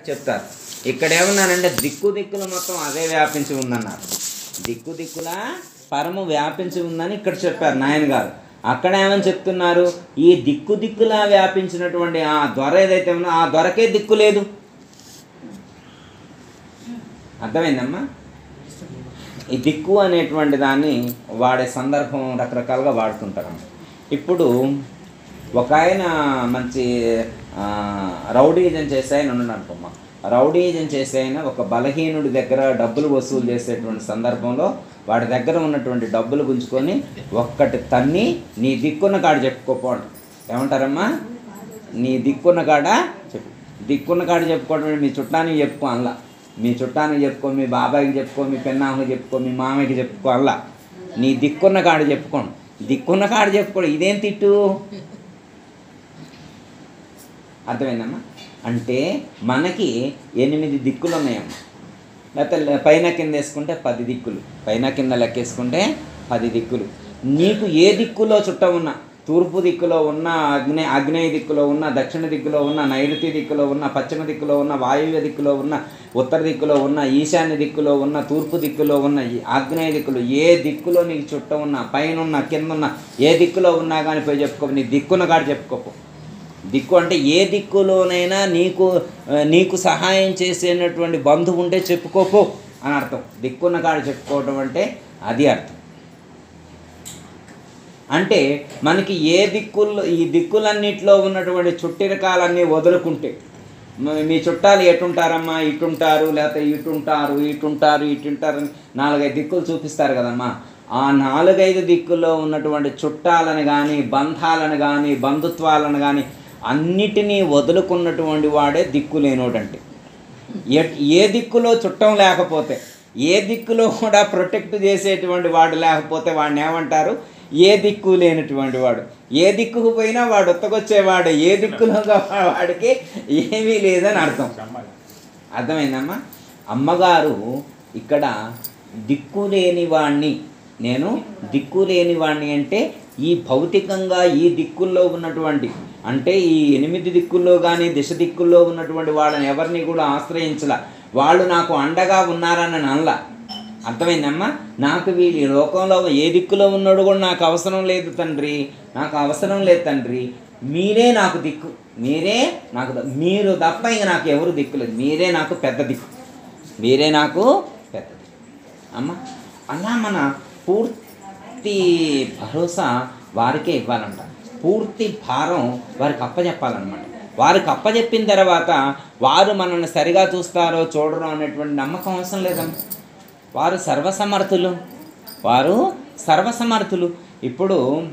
చెప్తారు ఇక్కడ ఏమన్నానంటే దిక్కు దిక్కులు మొత్తం అదే వ్యాపించి ఉందన్నారు దిక్కు దిక్కుల పరము వ్యాపించి ఉందని ఇక్కడ చెప్పారు నాయన గారు అక్కడ ఏమని చెప్తున్నారు ఈ దిక్కు దిక్కులా వ్యాపించినటువంటి ఆ దొర ఏదైతే ఉందో ఆ దొరకే దిక్కు లేదు అర్థమైందమ్మా ఈ దిక్కు అనేటువంటి దాన్ని వాడే సందర్భం రకరకాలుగా వాడుతుంటారు ఇప్పుడు ఒక ఆయన మంచి ఆ, రౌడీజం చేసే ఆయన ఉన్నాడు అనుకోమ్మా రౌడీజం చేసే ఆయన ఒక బలహీనుడి దగ్గర డబ్బులు వసూలు చేసేటువంటి సందర్భంలో వాడి దగ్గర ఉన్నటువంటి డబ్బులు గుంజుకొని ఒక్కటి తన్ని నీ దిక్కున్న కాడ చెప్పుకోపోండి ఏమంటారమ్మా నీ దిక్కున్న కాడ చెప్పు దిక్కున్న కాడ చెప్పుకోవడం మీ చుట్టానికి చెప్పుకో అనలా మీ చుట్టానికి చెప్పుకో మీ బాబాయికి చెప్పుకో మీ పెన్నామకి చెప్పుకో మీ మామయ్యకి చెప్పుకో అనలా నీ దిక్కున్న కాడ చెప్పుకోండి దిక్కున్న కాడ చెప్పుకోండి ఇదేం తిట్టు అర్థమైందమ్మా అంటే మనకి ఎనిమిది దిక్కులు ఉన్నాయమ్మా లేకపోతే లే- పైన కింద వేసుకుంటే పది దిక్కులు పైన కింద లెక్కేసుకుంటే పది దిక్కులు నీకు ఏ దిక్కులో చుట్టం ఉన్నా తూర్పు దిక్కులో ఉన్న అగ్నే ఆగ్నేయ దిక్కులో ఉన్న దక్షిణ దిక్కులో ఉన్న నైరుతి దిక్కులో ఉన్న పశ్చిమ దిక్కులో ఉన్న వాయువ్య దిక్కులో ఉన్న ఉత్తర దిక్కులో ఉన్న ఈశాన్య దిక్కులో ఉన్న తూర్పు దిక్కులో ఉన్న ఈ ఆగ్నేయ దిక్కులో ఏ దిక్కులో నీకు చుట్టం ఉన్నా పైన ఉన్న కింద ఉన్న ఏ దిక్కులో ఉన్నా కానీ పోయి చెప్పుకో నీ దిక్కున్న కాడ చెప్పుకోపో దిక్కు అంటే ఏ దిక్కులోనైనా నీకు ఆ, నీకు సహాయం చేసేటటువంటి బంధువు ఉంటే చెప్పుకోపో అని అర్థం దిక్కున్న కాడ చెప్పుకోవడం అంటే అది అర్థం అంటే మనకి ఏ దిక్కుల్లో ఈ దిక్కులన్నిట్లో ఉన్నటువంటి చుట్టిరకాలన్నీ వదులుకుంటే మ- మీ చుట్టాలు ఎటుంటారమ్మా ఇటుంటారు లేకపోతే ఇటుంటారు ఇటుంటారు ఇటుంటారు అని నాలుగైదు దిక్కులు చూపిస్తారు కదమ్మా ఆ నాలుగైదు దిక్కుల్లో ఉన్నటువంటి చుట్టాలను కానీ బంధాలను కానీ బంధుత్వాలను కానీ అన్నిటినీ వదులుకున్నటువంటి వాడే దిక్కు లేనోడంటే ఎట్- ఏ దిక్కులో చుట్టం లేకపోతే ఏ దిక్కులో కూడా ప్రొటెక్ట్ చేసేటువంటి వాడు లేకపోతే వాడిని ఏమంటారు ఏ దిక్కు లేనటువంటి వాడు ఏ దిక్కుకు పోయినా వాడు ఉత్తకొచ్చేవాడు ఏ దిక్కులో వాడికి ఏమీ లేదని అర్థం అర్థమైందమ్మా అమ్మగారు ఇక్కడ దిక్కు లేని వాణ్ణి నేను దిక్కు లేని వాణ్ణి అంటే ఈ భౌతికంగా ఈ దిక్కుల్లో ఉన్నటువంటి అంటే ఈ ఎనిమిది దిక్కుల్లో కానీ దిశ దిక్కుల్లో ఉన్నటువంటి వాళ్ళని ఎవరిని కూడా ఆశ్రయించలా వాళ్ళు నాకు అండగా ఉన్నారని అనలా అర్థమైందమ్మా నాకు వీళ్ళు ఈ లోకంలో ఏ దిక్కులో ఉన్నాడు కూడా నాకు అవసరం లేదు తండ్రి నాకు అవసరం లేదు తండ్రి మీరే నాకు దిక్కు మీరే నాకు ద- మీరు తప్ప ఇంక నాకు ఎవరు దిక్కు లేదు మీరే నాకు పెద్ద దిక్కు మీరే నాకు పెద్ద దిక్కు అమ్మ అలా మన పూర్తి భరోసా వారికే ఇవ్వాలంట పూర్తి భారం వారికి అప్పచెప్పాలన్నమాట వారికి అప్పచెప్పిన తర్వాత వారు మనల్ని సరిగా చూస్తారో చూడరో అనేటువంటి నమ్మకం అవసరం లేదమ్మా వారు సర్వసమర్థులు వారు సర్వసమర్థులు ఇప్పుడు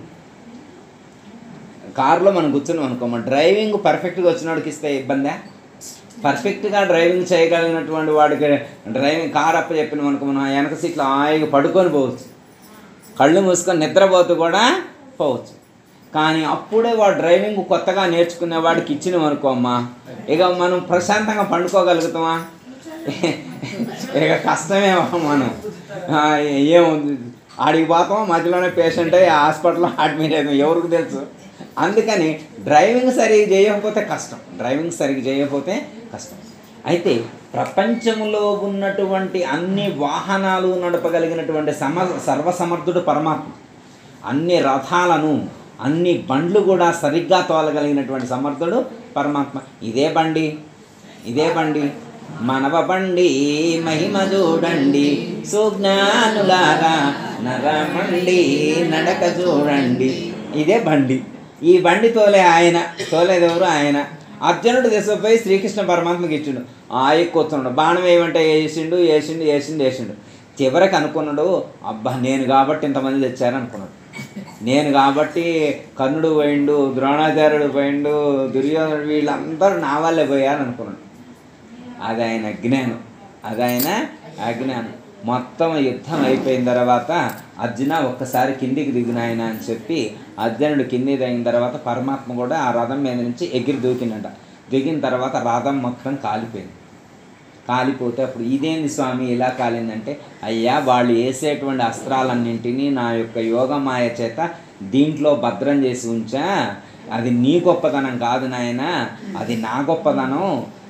కారులో మనం కూర్చున్నాం అనుకోమా డ్రైవింగ్ పర్ఫెక్ట్గా వచ్చినోడికి ఇస్తే ఇబ్బందా పర్ఫెక్ట్గా డ్రైవింగ్ చేయగలిగినటువంటి వాడికి డ్రైవింగ్ కార్ అప్ప చెప్పినాం అనుకో మనం వెనక సీట్లో హాయిగా పడుకొని పోవచ్చు కళ్ళు మూసుకొని నిద్రపోతూ కూడా పోవచ్చు కానీ అప్పుడే వాడు డ్రైవింగ్ కొత్తగా నేర్చుకునే వాడికి ఇచ్చినాం అనుకో అమ్మా ఇక మనం ప్రశాంతంగా పండుకోగలుగుతామా ఇక కష్టమేమో మనం ఆ, ఏముంది ఆడికి పోతాం మధ్యలోనే పేషెంట్ అయ్యి హాస్పిటల్లో అడ్మిట్ అవుతాం ఎవరికి తెలుసు అందుకని డ్రైవింగ్ సరిగ్గా చేయకపోతే కష్టం డ్రైవింగ్ సరిగ్గా చేయకపోతే కష్టం అయితే ప్రపంచంలో ఉన్నటువంటి అన్ని వాహనాలు నడపగలిగినటువంటి సమ సర్వసమర్థుడు పరమాత్మ అన్ని రథాలను అన్ని బండ్లు కూడా సరిగ్గా తోలగలిగినటువంటి సమర్థుడు పరమాత్మ ఇదే బండి ఇదే బండి మనవ బండి మహిమ చూడండి సుజ్ఞానులారా నరమండి నడక చూడండి ఇదే బండి ఈ బండి తోలే ఆయన తోలేది ఎవరు ఆయన అర్జునుడు తీసుకుపోయి శ్రీకృష్ణ పరమాత్మకి ఇచ్చిండు ఆ ఎక్కుతున్నాడు బాణం వేయమంటే వేసిండు వేసిండు వేసిండు వేసిండు చివరికి అనుకున్నాడు అబ్బా నేను కాబట్టి ఇంతమంది తెచ్చారు అనుకున్నాడు నేను కాబట్టి కర్ణుడు పోయిండు ద్రోణాచార్యుడు పోయిండు దుర్యోధనుడు వీళ్ళందరూ నా వల్లే పోయారు అనుకున్నాడు అది ఆయన అజ్ఞానం అది ఆయన అజ్ఞానం మొత్తం యుద్ధం అయిపోయిన తర్వాత అర్జున ఒక్కసారి కిందికి దిగిన ఆయన అని చెప్పి అర్జునుడు కింది దిగిన తర్వాత పరమాత్మ కూడా ఆ రథం మీద నుంచి ఎగిరి దూకిండట దిగిన తర్వాత రథం మొత్తం కాలిపోయింది కాలిపోతే అప్పుడు ఇదేంది స్వామి ఇలా కాలిందంటే అయ్యా వాళ్ళు వేసేటువంటి అస్త్రాలన్నింటినీ నా యొక్క యోగమాయ చేత దీంట్లో భద్రం చేసి ఉంచా అది నీ గొప్పతనం కాదు నాయన అది నా గొప్పతనం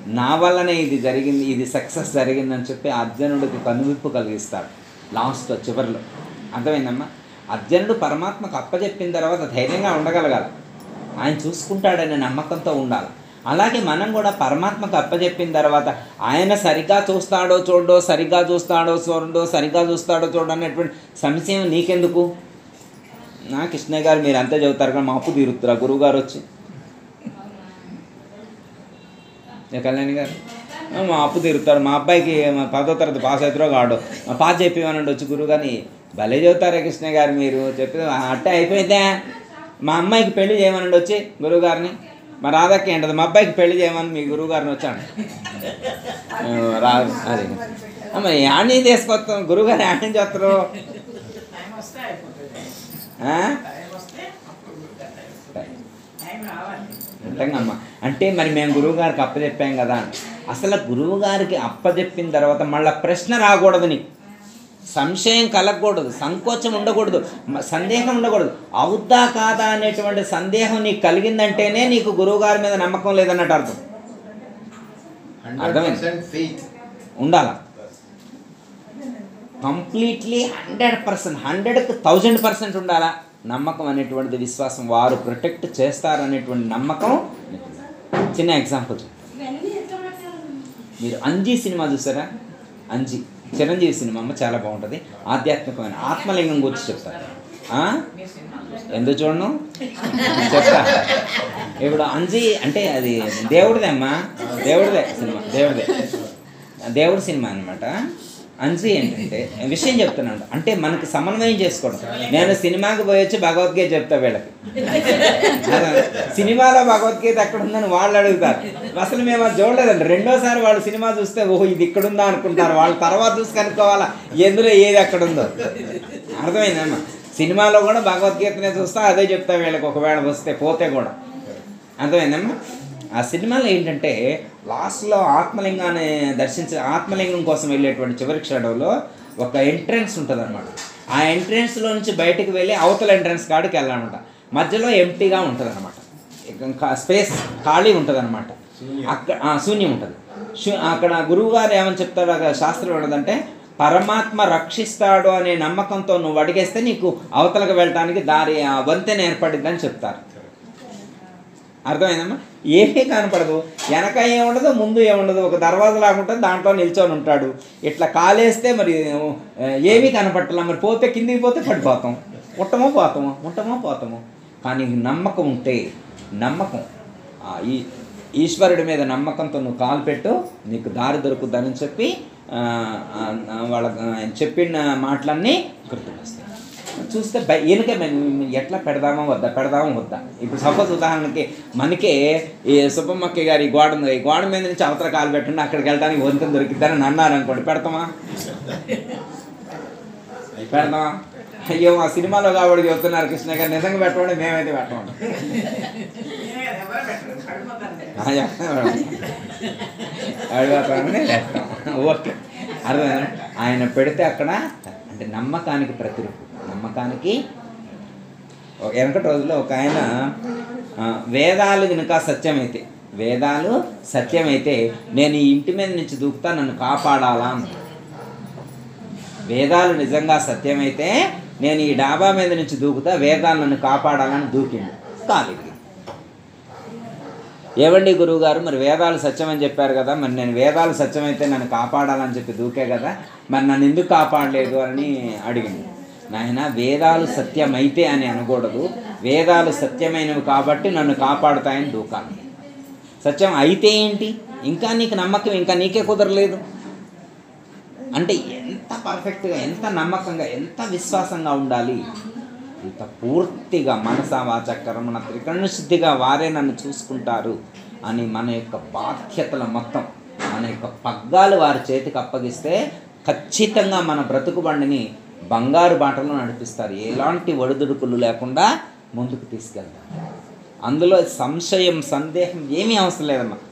నా వల్లనే ఇది జరిగింది ఇది సక్సెస్ జరిగిందని చెప్పి అర్జునుడికి కనువిప్పు కలిగిస్తాడు లాస్ట్ చివరిలో అర్థమైందమ్మా అర్జునుడు పరమాత్మకు అప్పచెప్పిన తర్వాత ధైర్యంగా ఉండగలగాలి ఆయన చూసుకుంటాడనే నమ్మకంతో ఉండాలి అలాగే మనం కూడా పరమాత్మకు అప్పచెప్పిన తర్వాత ఆయన సరిగ్గా చూస్తాడో చూడడో సరిగ్గా చూస్తాడో చూడడో సరిగ్గా చూస్తాడో చూడడం అనేటువంటి సంశయం నీకెందుకు నా కృష్ణయ్య గారు మీరు అంతే చెబుతారు కానీ మా అప్పు తీరుతురా గురువు గారు వచ్చి ఏ కళ్యాణి గారు ఆ, మా అప్పు తీరుతాడు మా అబ్బాయికి మా పదో తరగతి పాస్ అవుతారో కాడు మా పాస్ చెప్పివనండి వచ్చి గురువు గారిని భలే చెబుతారా కృష్ణ గారు మీరు చెప్పి అట్టే అయిపోయిందే మా అమ్మాయికి పెళ్లి చేయమనండి వచ్చి గురువు గారిని మా రాధకి ఏంటది మా అబ్బాయికి పెళ్లి చేయమని మీ గురువు గారిని వచ్చాను ఆ, రా అది ఆ, మరి యాడ్ని తీసుకొస్తాం గురువు గారు యాడ్ని చేస్తారు టైం వస్తే అయిపోతుంది ఆ? టైం వస్తే అప్పుడు టైం రావాలి నిజంగా అంటే మరి మేము గురువు గారికి అప్పచెప్పాం కదా అని. అసలు గురువు గారికి అప్పచెప్పిన తర్వాత మళ్ళీ ప్రశ్న రాకూడదు నీకు సంశయం కలగకూడదు సంకోచం ఉండకూడదు మ- సందేహం ఉండకూడదు అవుద్దా కాదా అనేటువంటి సందేహం నీకు కలిగిందంటేనే నీకు గురువు గారి మీద నమ్మకం లేదన్నట్టు అర్థం హండ్రెడ్ పర్సెంట్ ఫెయిత్ ఉండాల కంప్లీట్లీ హండ్రెడ్ పర్సెంట్ హండ్రెడ్కి థౌజండ్ పర్సెంట్ ఉండాలా నమ్మకం అనేటువంటిది విశ్వాసం వారు ప్రొటెక్ట్ చేస్తారనేటువంటి నమ్మకం నీకు ఉండాలి. చిన్న ఎగ్జాంపుల్ చెప్తాను. మీరు అంజీ సినిమా చూసారా అంజీ చిరంజీవి సినిమా అమ్మ చాలా బాగుంటుంది ఆధ్యాత్మికమైన ఆత్మలింగం గురించి చెప్తారు ఆ? మీ సినిమా ఎందుకు చూడను చెప్తా ఇప్పుడు అంజీ అంటే అది దేవుడిదే అమ్మా దేవుడిదే సినిమా దేవుడిదే దేవుడి సినిమా అనమాట అంజీ ఏంటంటే విషయం చెప్తున్నాను అంటే మనకి సమన్వయం చేసుకోవడం నేను సినిమాకి పోయి వచ్చి భగవద్గీత చెప్తా వీళ్ళకి అదే, సినిమాలో భగవద్గీత ఎక్కడ ఉందని వాళ్ళు అడుగుతారు అసలు మేము అది చూడలేదండి రెండోసారి వాళ్ళు సినిమా చూస్తే ఓహో ఇది ఇక్కడ ఉందా అనుకుంటారు వాళ్ళు తర్వాత చూసి కనుక్కోవాలా ఎందులో ఏది ఎక్కడ ఉందో అర్థమైందమ్మా సినిమాలో కూడా భగవద్గీతనే చూస్తా అదే చెప్తా వీళ్ళకి ఒకవేళ వస్తే పోతే కూడా అర్థమైందమ్మా ఆ సినిమాలో ఏంటంటే లాస్ట్లో ఆత్మలింగాన్ని దర్శించే ఆత్మలింగం కోసం వెళ్ళేటువంటి చివరి క్షణంలో ఒక ఎంట్రన్స్ ఉంటుంది అనమాట ఆ ఎంట్రన్స్లో నుంచి బయటకు వెళ్ళి అవతల ఎంట్రన్స్ కాడికి వెళ్ళాలన్నమాట మధ్యలో ఎంటీగా ఉంటుంది అనమాట స్పేస్ ఖాళీ ఉంటుంది అనమాట అక్కడ ఆ, శూన్యం ఉంటుంది శూ- అక్కడ గురువు గారు ఏమని చెప్తాడు అక్కడ శాస్త్రం ఉన్నదంటే పరమాత్మ రక్షిస్తాడు అనే నమ్మకంతో నువ్వు అడిగేస్తే నీకు అవతలకు వెళ్ళటానికి దారి ఆ వంతెన ఏర్పడిద్దని చెప్తారు అర్థమైందమ్మా ఏమీ కనపడదు వెనక ఏముండదు ముందు ఏముండదు ఒక దర్వాజా లాగా ఉంటుంది దాంట్లో నిల్చొని ఉంటాడు ఇట్లా కాలేస్తే మరి ఆ, ఏమీ కనపట్టలా మరి పోతే కిందికి పోతే పడిపోతాం ఉంటామో పోతామో ఉంటామో పోతామో కానీ నమ్మకం ఉంటే నమ్మకం ఆ, ఈ ఈశ్వరుడి మీద నమ్మకంతో నువ్వు కాలు పెట్టు నీకు దారి దొరుకుతుందని చెప్పి ఆ, ఆ, వాళ్ళ ఆయన చెప్పిన మాటలన్నీ గుర్తుకొస్తాయి చూస్తే బై వెనుక మనం ఎట్లా పెడదామా వద్దా పెడదామా వద్దా ఇప్పుడు సపోజ్ ఉదాహరణకి మనకే ఈ సుబ్బమ్మక్క గారి ఈ గోడ ఉంది ఈ గోడ మీద నుంచి అవతల కాలు పెట్టండి అక్కడికి వెళ్ళడానికి వంతెన దొరికిద్దని అన్నారు అనుకోండి పెడతామా పెడదామా అయ్యో ఆ సినిమాలో కాబట్టి చెప్తున్నారు కృష్ణ గారు నిజంగా పెట్టమండి మేమైతే పెట్టమండి నేనే కదా ఎవరు పెట్టరు పడిపోతాను అడిగానే లేస్తాం ఓకే అర్థమైందా ఆయన పెడితే అక్కడ అంటే నమ్మకానికి ప్రతిరూపం నమ్మకానికి ఒక వెనకటి రోజుల్లో ఒక ఆయన ఆ, వేదాలు కనుక సత్యమైతే వేదాలు సత్యమైతే నేను ఈ ఇంటి మీద నుంచి దూకుతా నన్ను కాపాడాలా అన్నాడు. వేదాలు నిజంగా సత్యమైతే నేను ఈ డాబా మీద నుంచి దూకుతా వేదాలు నన్ను కాపాడాలని దూకిండు కాలేదు ఏవండి గురువు గారు మరి వేదాలు సత్యమని చెప్పారు కదా మరి నేను వేదాలు సత్యమైతే నన్ను కాపాడాలని చెప్పి దూకే కదా మరి నన్ను ఎందుకు కాపాడలేదు అని అడిగింది నాయన వేదాలు సత్యమైతే అని అనకూడదు వేదాలు సత్యమైనవి కాబట్టి నన్ను కాపాడుతాయని దూకాలి సత్యం అయితే ఏంటి ఇంకా నీకు నమ్మకం ఇంకా నీకే కుదరలేదు అంటే ఎంత పర్ఫెక్ట్గా ఎంత నమ్మకంగా ఎంత విశ్వాసంగా ఉండాలి ఇంత పూర్తిగా మనస వాచ కర్మణ త్రికరణ శుద్ధిగా వారే నన్ను చూసుకుంటారు అని మన యొక్క బాధ్యతల మొత్తం మన యొక్క పగ్గాలు వారి చేతికి అప్పగిస్తే ఖచ్చితంగా మన బ్రతుకు బండిని బంగారు బాటలో నడిపిస్తారు ఎలాంటి ఒడిదుడుకులు లేకుండా ముందుకు తీసుకెళ్తారు అందులో సంశయం సందేహం ఏమీ అవసరం లేదమ్మా